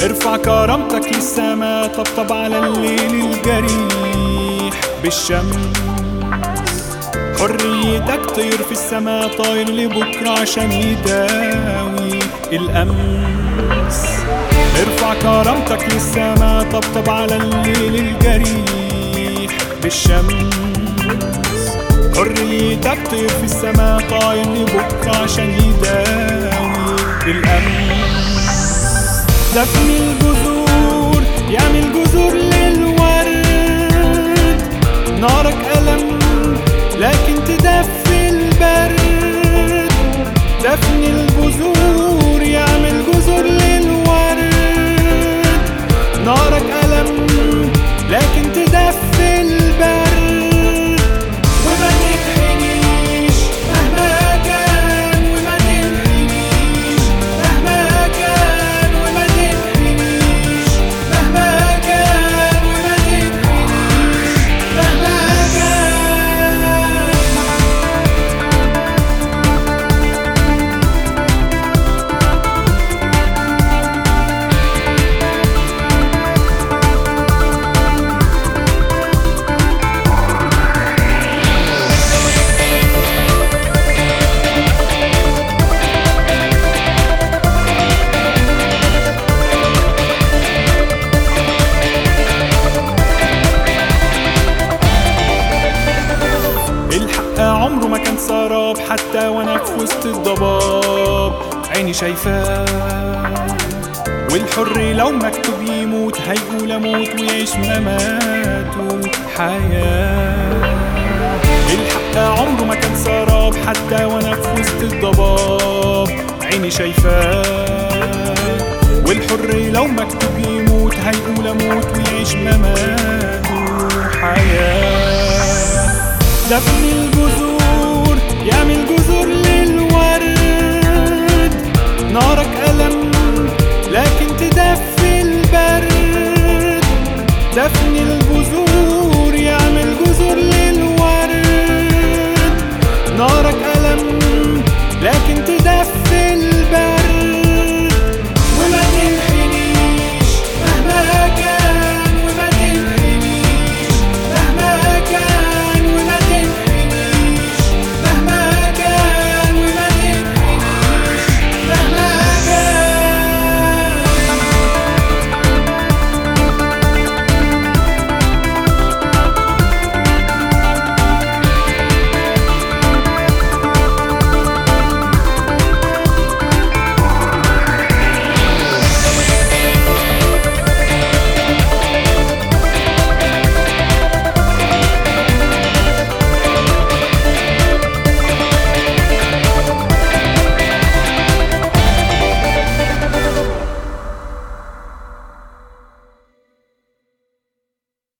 ارفع كرامتك للسماء طبطب على الليل الجريح بالشمس حريتك طير في السماء طاير لبكرة عشان يداوي الأمس ارفع كرامتك للسماء طبطب على الليل الجريح بالشمس حريتك طير في السماء طاير لبكرة عشان يداوي الأمس دفن الجذور يعمل جذور للورد نارك ألم لكن تدفي البرد دفن الجذور يعمل جذور للورد نارك ألم لكن تدفي البرد وما تنحنيش مهما كان وما تنحنيش مهما كان وما تنحنيش مهما كان وما تنحنيش مهما كان الحق عمره ما كان سراب حتى وانا في وسط الضباب عيني شايفاه والحر لو مكتوب يموت هيقول اموت ويعيش مماته حياة الحق عمره ما كان سراب حتى وانا في وسط الضباب عيني شايفاه والحر لو مكتوب يموت هيقول اموت ويعيش مماته حياه دفن الجذور يعمل جذور للورد نارك ألم لكن تدفي البرد دفن